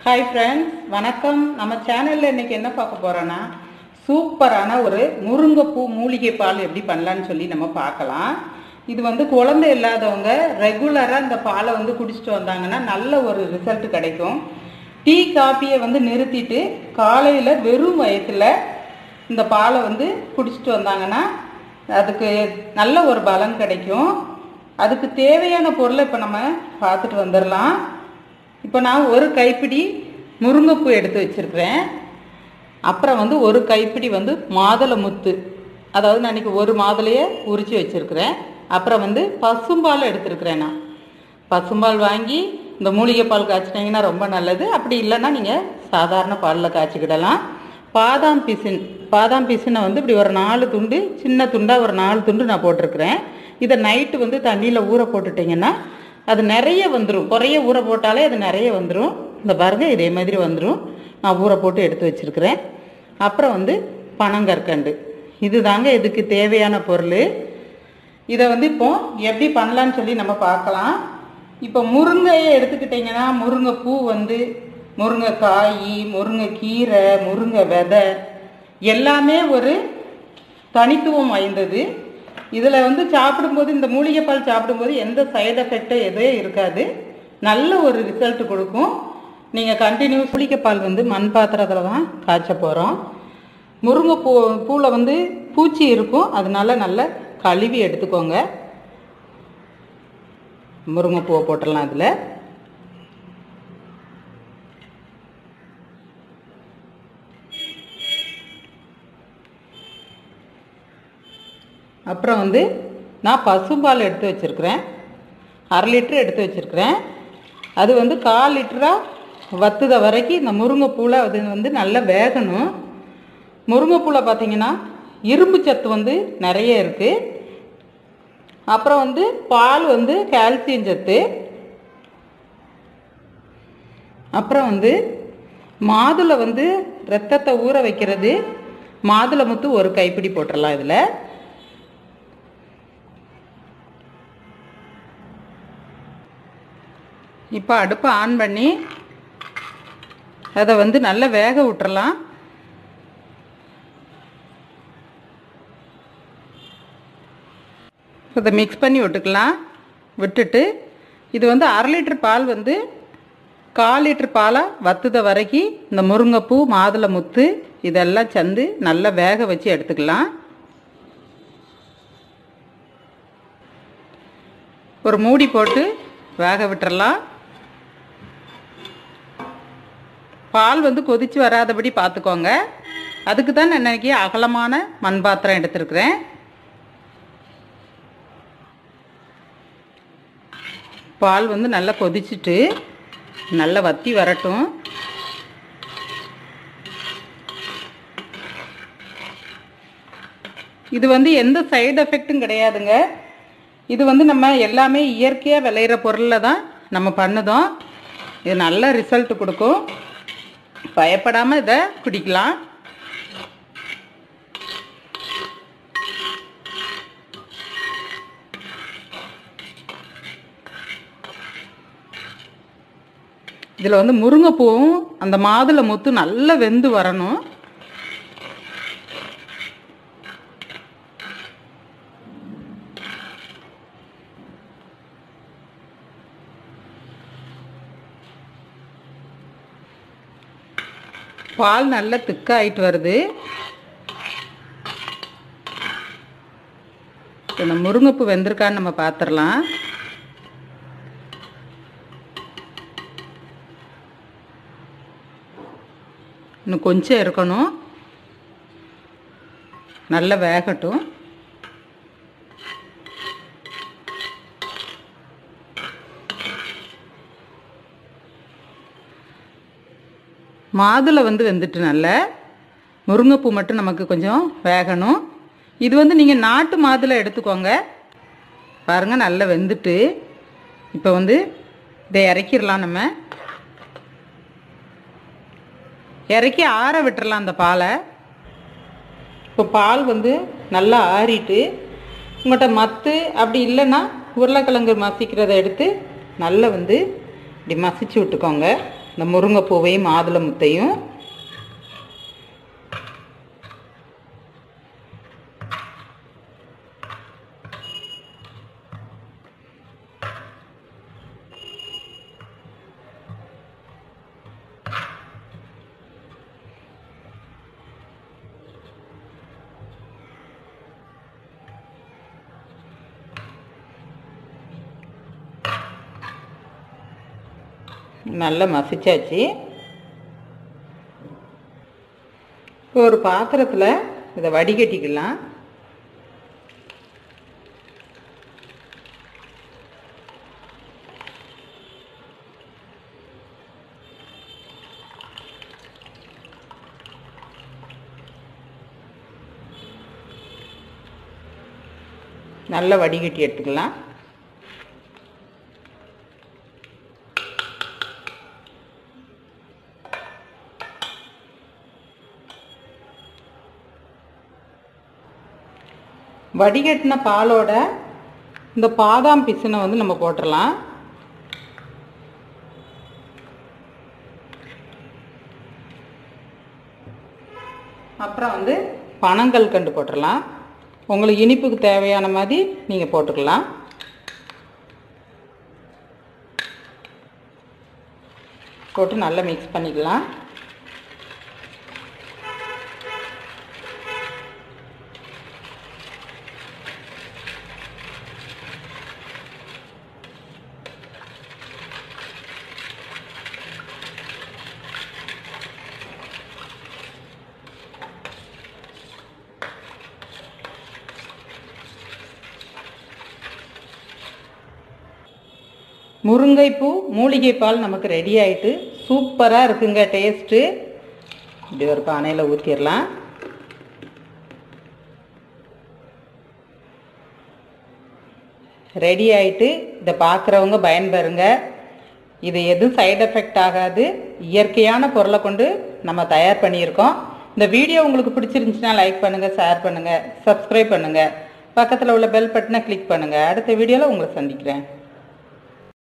hi friends வணக்கம் நம்ம சேனலில் இன்னைக்கு என்ன பார்க்க போகிறோன்னா சூப்பரான ஒரு முருங்கைப்பூ மூலிகை பால் எப்படி பண்ணலான்னு சொல்லி நம்ம பார்க்கலாம் இது வந்து குழந்தை இல்லாதவங்க ரெகுலராக இந்த பாலை வந்து குடிச்சிட்டு வந்தாங்கன்னா நல்ல ஒரு ரிசல்ட் கிடைக்கும் டீ காப்பியை வந்து நிறுத்திட்டு காலையில் வெறும் வயத்தில் இந்த பாலை வந்து குடிச்சிட்டு வந்தாங்கன்னா அதுக்கு நல்ல ஒரு பலன் கிடைக்கும் அதுக்கு தேவையான பொருளை இப்போ நம்ம பார்த்துட்டு வந்துடலாம் இப்போ நான் ஒரு கைப்பிடி முருங்கைப்பூ எடுத்து வச்சுருக்கிறேன் அப்புறம் வந்து ஒரு கைப்பிடி வந்து மாதுளை முத்து அதாவது நான் இன்னைக்கு ஒரு மாதுளையை உரித்து வச்சுருக்கிறேன் அப்புறம் வந்து பசும்பால் எடுத்துருக்கிறேன் நான் பசும்பால் வாங்கி இந்த மூலிகை பால் காய்ச்சினீங்கன்னா ரொம்ப நல்லது அப்படி இல்லைன்னா நீங்கள் சாதாரண பாலில் காய்ச்சிக்கிடலாம் பாதாம் பிசின் பாதாம் பிசினை வந்து இப்படி ஒரு நாலு துண்டு சின்ன துண்டாக ஒரு நாலு துண்டு நான் போட்டிருக்கிறேன் இதை நைட்டு வந்து தண்ணியில் ஊற போட்டுட்டிங்கன்னா அது நிறைய வந்துடும் குறைய ஊற போட்டாலே அது நிறைய வந்துடும் இந்த பாருங்க இதே மாதிரி வந்துடும் நான் ஊற போட்டு எடுத்து வச்சுருக்கிறேன் அப்புறம் வந்து பனங்கற்கண்டு இது தாங்க இதுக்கு தேவையான பொருள் இதை வந்து இப்போ எப்படி பண்ணலான்னு சொல்லி நம்ம பார்க்கலாம் இப்போ முருங்கையை எடுத்துக்கிட்டிங்கன்னா முருங்கைப்பூ வந்து முருங்கைக்காய் முருங்கைக்கீரை முருங்கை விதை எல்லாமே ஒரு தனித்துவம் வாய்ந்தது இதில் வந்து சாப்பிடும்போது இந்த மூலிகை பால் சாப்பிடும்போது எந்த சைடு எஃபெக்டும் எதுவும் இருக்காது நல்ல ஒரு ரிசல்ட் கொடுக்கும் நீங்கள் கண்டினியூஸ் மூலிகை பால் வந்து மண் பாத்திரத்தில் தான் காய்ச்ச போகிறோம் முருங்கை பூ பூவில் வந்து பூச்சி இருக்கும் அதனால நல்லா கழுவி எடுத்துக்கோங்க முருங்கைப்பூவை போட்டுடலாம் அதில் அப்புறம் வந்து நான் பசும்பால் எடுத்து வச்சுருக்கிறேன் அரை லிட்டர் எடுத்து வச்சுருக்கிறேன் அது வந்து கால் லிட்டராக வத்துத வரைக்கும் இந்த முருங்கைப்பூவில் அது வந்து நல்லா வேகணும் முருங்கைப்பூவில் பார்த்தீங்கன்னா இரும்பு சத்து வந்து நிறைய இருக்குது அப்புறம் வந்து பால் வந்து கால்சியம் சத்து அப்புறம் வந்து மாதுளை வந்து ரத்தத்தை ஊற வைக்கிறது மாதுளை முத்து ஒரு கைப்பிடி போட்டுடலாம் இதில் இப்போ அடுப்பை ஆன் பண்ணி அதை வந்து நல்லா வேக விட்டுறலாம் இதை மிக்ஸ் பண்ணி விட்டுக்கலாம் விட்டுட்டு இது வந்து அரை லிட்டர் பால் வந்து கால் லிட்டர் பாலாக வத்துத வரைக்கும் இந்த முருங்கைப்பூ மாதுளை முத்து இதெல்லாம் சேர்ந்து நல்லா வேக வச்சு எடுத்துக்கலாம் ஒரு மூடி போட்டு வேக விட்டுறலாம் பால் வந்து கொதித்து வராதபடி பார்த்துக்கோங்க அதுக்கு தான் நான் இன்னைக்கு அகலமான மண் பாத்திரம் எடுத்திருக்கிறேன் பால் வந்து நல்லா கொதிச்சுட்டு நல்லா வத்தி வரட்டும் இது வந்து எந்த சைடு எஃபெக்ட்டும் கிடையாதுங்க இது வந்து நம்ம எல்லாமே இயற்கையாக விளையிற பொருளில் தான் நம்ம பண்ணுதோம் இது நல்ல ரிசல்ட் கொடுக்கும் பயப்படாமல் இதை குடிக்கலாம் இதில் வந்து முருங்கைப்பூவும் அந்த மாதுளை முத்து நல்லா வெந்து வரணும் பால் நல்லா திக்காயிட்டு வருது இந்த முருங்கைப்பூ வெந்திருக்கான்னு நம்ம பார்த்துடலாம் இன்னும் கொஞ்சம் இருக்கணும் நல்லா வேகட்டும் மாதுளை வந்து வெந்துட்டு நல்ல முருங்கைப்பூ மட்டும் நமக்கு கொஞ்சம் வேகணும் இது வந்து நீங்கள் நாட்டு மாதுளை எடுத்துக்கோங்க பாருங்கள் நல்லா வெந்துட்டு இப்போ வந்து இதை இறக்கிடலாம் நம்ம இறக்கி ஆற விட்டுறலாம் அந்த பாலை இப்போ பால் வந்து நல்லா ஆறிட்டு உங்கள்கிட்ட மத்து அப்படி இல்லைன்னா உருளைக்கிழங்கு மசிக்கிறத எடுத்து நல்லா வந்து இப்படி மசிச்சு விட்டுக்கோங்க இந்த முருங்கைப்பூவையும் மாதுளை முத்தையும் நல்லா மசிச்சாச்சு இப்போ ஒரு பாத்திரத்தில் இதை வடிகட்டிக்கலாம் நல்லா வடிகட்டி எடுத்துக்கலாம் வடிகட்டின பாலோட இந்த பாதாம் பிசினை வந்து நம்ம போட்டுடலாம் அப்புறம் வந்து பனங்கள் கண்டு போட்டுடலாம் உங்களுக்கு இனிப்புக்கு தேவையான மாதிரி நீங்கள் போட்டுக்கலாம் போட்டு நல்லா மிக்ஸ் பண்ணிக்கலாம் முருங்கைப்பூ மூலிகை பால் நமக்கு ரெடி ஆயிட்டு சூப்பராக இருக்குங்க டேஸ்ட்டு இப்படி ஒரு பானையில் ஊற்றிடலாம் ரெடி ஆயிட்டு இதை பார்க்குறவங்க பயன்பெறுங்க இது எதுவும் சைடு எஃபெக்ட் ஆகாது இயற்கையான பொருளை கொண்டு நம்ம தயார் பண்ணியிருக்கோம் இந்த வீடியோ உங்களுக்கு பிடிச்சிருந்துச்சுன்னா லைக் பண்ணுங்கள் ஷேர் பண்ணுங்கள் சப்ஸ்கிரைப் பண்ணுங்கள் பக்கத்தில் உள்ள பெல் பட்டனை கிளிக் பண்ணுங்கள் அடுத்த வீடியோவில் உங்களை சந்திக்கிறேன்